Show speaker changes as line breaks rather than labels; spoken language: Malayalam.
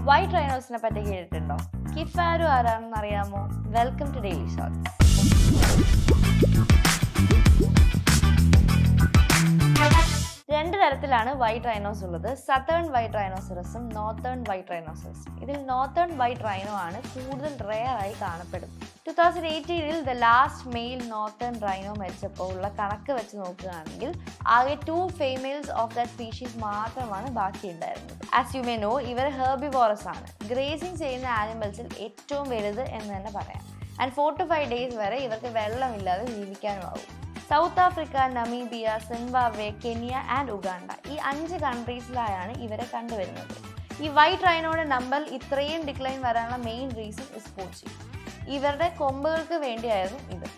വൈറ്റ് റൈനോസിനെ പറ്റി കേട്ടിട്ടുണ്ടോ കിഫാരു ആരാണെന്ന് അറിയാമോ വെൽക്കം ടു ഡെയിലി ഷോർട്സ് രണ്ട് തരത്തിലാണ് വൈറ്റ് റൈനോസ് ഉള്ളത് സതേൺ വൈറ്റ് റൈനോസറസും നോർത്തേൺ വൈറ്റ് റൈനോസറസും ഇതിൽ നോർത്തേൺ വൈറ്റ് റൈനോ ആണ് കൂടുതൽ റെയർ ആയി കാണപ്പെടുന്നത് ടു തൗസൻഡ് എയ്റ്റീനിൽ the last male northern rhino മരിച്ചപ്പോൾ ഉള്ള കണക്ക് വെച്ച് നോക്കുകയാണെങ്കിൽ ആകെ two females of that species മാത്രമാണ് ബാക്കിയുണ്ടായിരുന്നത് ആസ് യു മേ നോ ഇവർ ഹെർബിവോറസ് ആണ് ഗ്രേസിങ് ചെയ്യുന്ന ആനിമൽസിൽ ഏറ്റവും വലുത് എന്ന് തന്നെ പറയാം and four two five days വരെ ഇവർക്ക് വെള്ളമില്ലാതെ ജീവിക്കാനുമാവും South Africa Namibia Zimbabwe Kenya and Uganda ഈ അഞ്ച് കൺട്രീസിലായാണ് ഇവരെ കണ്ടുവരുന്നത് ഈ വൈറ്റ് റൈനോയുടെ നമ്പർ ഇത്രയും ഡിക്ലൈൻ വരാനുള്ള മെയിൻ റീസൺ ഇസ് പോച്ചിങ് ഇവരുടെ കൊമ്പുകൾക്ക് വേണ്ടിയായിരുന്നു ഇത്